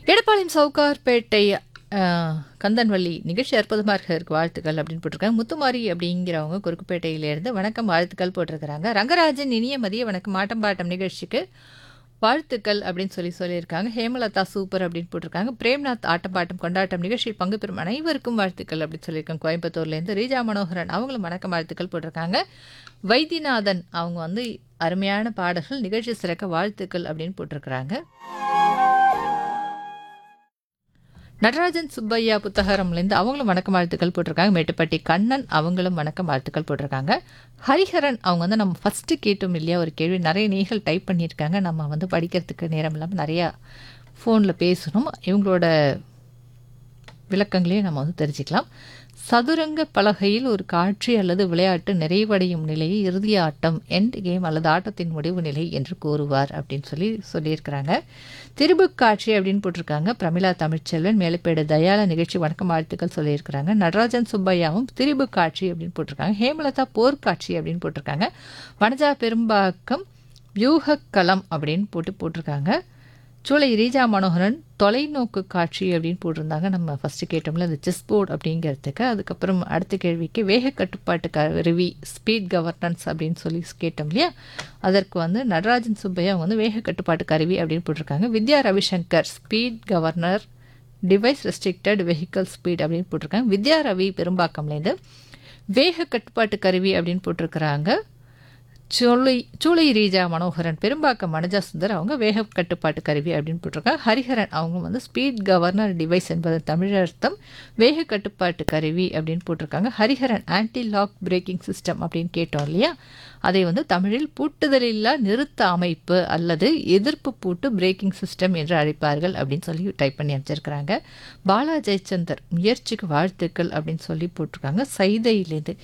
எடப்பாளையம் சவுகார்பேட்டை அஹ், கந்தன்வள்ளி நிகழ்ச்சி அற்புதமாக இருக்கிறதுக்கு வாழ்த்துக்கள் அப்படின்னு போட்டிருக்காங்க முத்துமாரி அப்படிங்கிறவங்க குறுக்குப்பேட்டையிலேருந்து வணக்கம் வாழ்த்துக்கள் போட்டிருக்கிறாங்க ரங்கராஜன் இனிய மதிய வணக்கம் ஆட்டம் பாட்டம் நிகழ்ச்சிக்கு வாழ்த்துக்கள் அப்படின்னு சொல்லி சொல்லியிருக்காங்க ஹேமலதா சூப்பர் அப்படின்னு போட்டிருக்காங்க பிரேம்நாத் ஆட்டம் பாட்டம் கொண்டாட்டம் நிகழ்ச்சியில் பங்கு பெறும் அனைவருக்கும் வாழ்த்துக்கள் அப்படின்னு சொல்லியிருக்காங்க கோயம்புத்தூர்லேருந்து ரீஜா மனோகரன் அவங்களும் வணக்கம் வாழ்த்துக்கள் போட்டிருக்காங்க வைத்தியநாதன் அவங்க வந்து அருமையான பாடல்கள் நிகழ்ச்சி சிறக்க வாழ்த்துக்கள் அப்படின்னு போட்டிருக்கிறாங்க நடராஜன் சுப்பையா புத்தகரம்லேருந்து அவங்களும் வணக்கம் வாழ்த்துக்கள் போட்டிருக்காங்க மேட்டுப்பட்டி கண்ணன் அவங்களும் வணக்கம் வாழ்த்துக்கள் போட்டிருக்காங்க ஹரிஹரன் அவங்க வந்து நம்ம ஃபஸ்ட்டு கேட்டோம் இல்லையா ஒரு கேள்வி நிறைய நீகள் டைப் பண்ணியிருக்காங்க நம்ம வந்து படிக்கிறதுக்கு நேரம் இல்லாமல் நிறையா ஃபோனில் பேசணும் இவங்களோட விளக்கங்களையும் நம்ம வந்து தெரிஞ்சுக்கலாம் சதுரங்க பலகையில் ஒரு காட்சி அல்லது விளையாட்டு நிறைவடையும் நிலையை இறுதி ஆட்டம் எண்ட் கேம் அல்லது ஆட்டத்தின் முடிவு நிலை என்று கூறுவார் அப்படின்னு சொல்லி சொல்லியிருக்கிறாங்க திருபுக்காட்சி அப்படின்னு போட்டிருக்காங்க பிரமிளா தமிழ்ச்செல்வன் மேலப்பேடு தயால நிகழ்ச்சி வணக்கம் வாழ்த்துக்கள் சொல்லியிருக்கிறாங்க நடராஜன் சுப்பையாவும் திரிபுக்காட்சி அப்படின்னு போட்டிருக்காங்க ஹேமலதா போர்க்காட்சி அப்படின்னு போட்டிருக்காங்க வனஜா பெரும்பாக்கம் வியூகக்கலம் அப்படின்னு போட்டு போட்டிருக்காங்க சூளை ரீஜா மனோகரன் தொலைநோக்கு காட்சி அப்படின்னு போட்டிருந்தாங்க நம்ம ஃபஸ்ட்டு கேட்டோம்ல அந்த செஸ் போர்டு அப்படிங்கிறதுக்கு அதுக்கப்புறம் அடுத்த கேள்விக்கு வேக கட்டுப்பாட்டு கருவி ஸ்பீட் கவர்னன்ஸ் அப்படின்னு சொல்லி கேட்டோம் இல்லையா அதற்கு வந்து நடராஜன் சுப்பையா அவங்க வந்து வேக கட்டுப்பாட்டு கருவி அப்படின்னு போட்டிருக்காங்க Vidya Ravishankar speed governor device restricted vehicle speed அப்படின்னு போட்டிருக்காங்க வித்யா ரவி பெரும்பாக்கம்லேருந்து வேக கட்டுப்பாட்டு கருவி அப்படின்னு போட்டிருக்கிறாங்க சூளை சூளை ரீஜா மனோகரன் பெரும்பாக்கம் மனஜா சுந்தர் அவங்க வேக கட்டுப்பாட்டு கருவி அப்படின்னு போட்டிருக்காங்க ஹரிஹரன் அவங்க வந்து ஸ்பீட் கவர்னர் டிவைஸ் என்பது தமிழர்த்தம் வேக கட்டுப்பாட்டு கருவி அப்படின்னு போட்டிருக்காங்க Hariharan anti lock braking system அப்படின்னு கேட்டோம் இல்லையா அதை வந்து தமிழில் பூட்டுதலில்லா நிறுத்த அமைப்பு அல்லது எதிர்ப்பு பூட்டு பிரேக்கிங் சிஸ்டம் என்று அழைப்பார்கள் அப்படின்னு சொல்லி டைப் பண்ணி அமைச்சிருக்கிறாங்க பாலா ஜெயச்சந்தர் முயற்சிக்கு வாழ்த்துக்கள் அப்படின்னு சொல்லி போட்டிருக்காங்க சைதையிலேருந்து